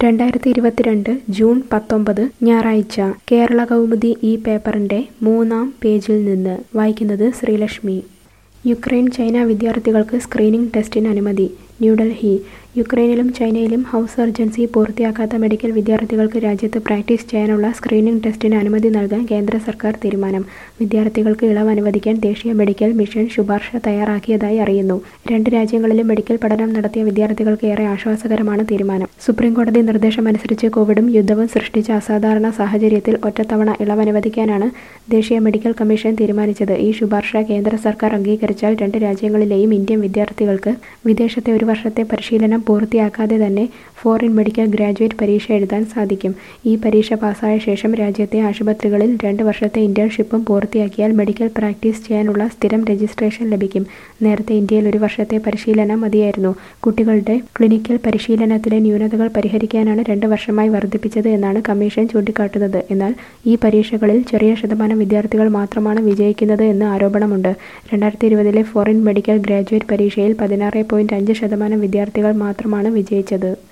രണ്ടായിരത്തി ഇരുപത്തിരണ്ട് ജൂൺ പത്തൊമ്പത് ഞായറാഴ്ച കേരള കൗമുദി ഈ പേപ്പറിന്റെ മൂന്നാം പേജിൽ നിന്ന് വായിക്കുന്നത് ശ്രീലക്ഷ്മി യുക്രൈൻ ചൈന വിദ്യാർത്ഥികൾക്ക് സ്ക്രീനിംഗ് ടെസ്റ്റിന് അനുമതി ന്യൂഡൽഹി യുക്രൈനിലും ചൈനയിലും ഹൗസ് സർജൻസി പൂർത്തിയാക്കാത്ത മെഡിക്കൽ വിദ്യാർത്ഥികൾക്ക് രാജ്യത്ത് പ്രാക്ടീസ് ചെയ്യാനുള്ള സ്ക്രീനിംഗ് ടെസ്റ്റിന് അനുമതി നൽകാൻ കേന്ദ്ര സർക്കാർ തീരുമാനം വിദ്യാർത്ഥികൾക്ക് ഇളവ് അനുവദിക്കാൻ ദേശീയ മെഡിക്കൽ മിഷൻ ശുപാർശ തയ്യാറാക്കിയതായി അറിയുന്നു രണ്ട് രാജ്യങ്ങളിലും മെഡിക്കൽ പഠനം നടത്തിയ വിദ്യാർത്ഥികൾക്ക് ഏറെ ആശ്വാസകരമാണ് തീരുമാനം സുപ്രീംകോടതി നിർദ്ദേശമനുസരിച്ച് കോവിഡും യുദ്ധവും സൃഷ്ടിച്ച അസാധാരണ സാഹചര്യത്തിൽ ഒറ്റത്തവണ ഇളവ് അനുവദിക്കാനാണ് ദേശീയ മെഡിക്കൽ കമ്മീഷൻ തീരുമാനിച്ചത് ഈ ശുപാർശ കേന്ദ്ര സർക്കാർ അംഗീകരിച്ചാൽ രണ്ട് രാജ്യങ്ങളിലെയും ഇന്ത്യൻ വിദ്യാർത്ഥികൾക്ക് വിദേശത്തെ ഒരു വർഷത്തെ പരിശീലനം പൂർത്തിയാക്കാതെ തന്നെ ഫോറിൻ മെഡിക്കൽ ഗ്രാജുവേറ്റ് പരീക്ഷ എഴുതാൻ സാധിക്കും ഈ പരീക്ഷ പാസ്സായ ശേഷം രാജ്യത്തെ ആശുപത്രികളിൽ രണ്ട് വർഷത്തെ ഇന്റേൺഷിപ്പും പൂർത്തിയാക്കിയാൽ മെഡിക്കൽ പ്രാക്ടീസ് ചെയ്യാനുള്ള സ്ഥിരം രജിസ്ട്രേഷൻ ലഭിക്കും നേരത്തെ ഇന്ത്യയിൽ ഒരു വർഷത്തെ പരിശീലനം മതിയായിരുന്നു കുട്ടികളുടെ ക്ലിനിക്കൽ പരിശീലനത്തിലെ ന്യൂനതകൾ പരിഹരിക്കാനാണ് രണ്ട് വർഷമായി വർദ്ധിപ്പിച്ചത് എന്നാണ് കമ്മീഷൻ ചൂണ്ടിക്കാട്ടുന്നത് എന്നാൽ ഈ പരീക്ഷകളിൽ ചെറിയ ശതമാനം വിദ്യാർത്ഥികൾ മാത്രമാണ് വിജയിക്കുന്നത് എന്ന് ആരോപണമുണ്ട് രണ്ടായിരത്തി ഇരുപതിലെ ഫോറിൻ മെഡിക്കൽ ഗ്രാജുവേറ്റ് പരീക്ഷയിൽ പതിനാറ് പോയിന്റ് അഞ്ച് ശതമാനം വിദ്യാർത്ഥികൾ മാത്രമാണ് വിജയിച്ചത്